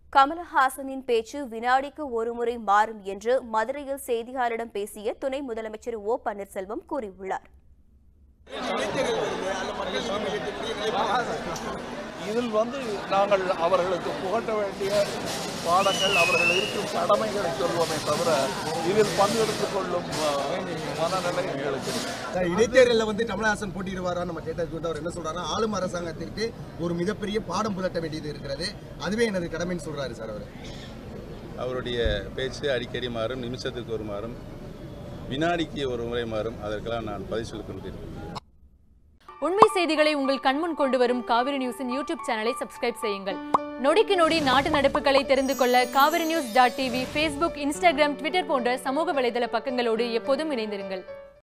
கமலஹாசனின் பேச்சு வினாடிக்கு ஒருமுறை மாறும் என்று மதுரையில் செய்தியாளரிடம் பேசிய துணை முதலமைச்சர் ஓ பன்னீர்செல்வம் கூறியுள்ளார் இதில் வந்து நாங்கள் அவர்களுக்கு புகட்ட வேண்டிய பாடங்கள் அவர்கள் இருக்கும் கடமைகளை சொல்வோமே தவிர இதில் பங்கெடுத்துக் கொள்ளும் அஹ், மனநிலை எங்களுக்கு இல்லை. சார், இடைத்தேர்தலில் வந்து கமலஹாசன் போட்டியிடுவாரா நம்ம கேட்டதுக்கு வந்து அவர் என்ன சொல்றாருன்னா ஆளும் அரசாங்கத்திற்கு ஒரு மிகப்பெரிய பாடம் புரட்ட வேண்டியது இருக்கிறது அதுவே எனது கடமைன்னு சொல்றாரு சார் அவர் அவருடைய பேச்சு அடிக்கடி மாறும் நிமிஷத்துக்கு ஒரு மாறும் வினாடிக்கு ஒரு முறை மாறும் அதற்கெல்லாம் நான் பதில் சொல்லிக் கொண்டிருக்கிறேன் உண்மை செய்திகளை உங்கள் கண்முன் கொண்டு வரும் காவிரி நியூஸின் யூடியூப் சேனலை சப்ஸ்கிரைப் செய்யுங்கள் நொடிக்கு நொடி நாட்டு நடப்புகளை தெரிந்து கொள்ள Kaveri news dot TV Facebook Instagram Twitter போன்ற சமூக வலைதள பக்கங்களோடு எப்போதும் இணைந்திருங்கள்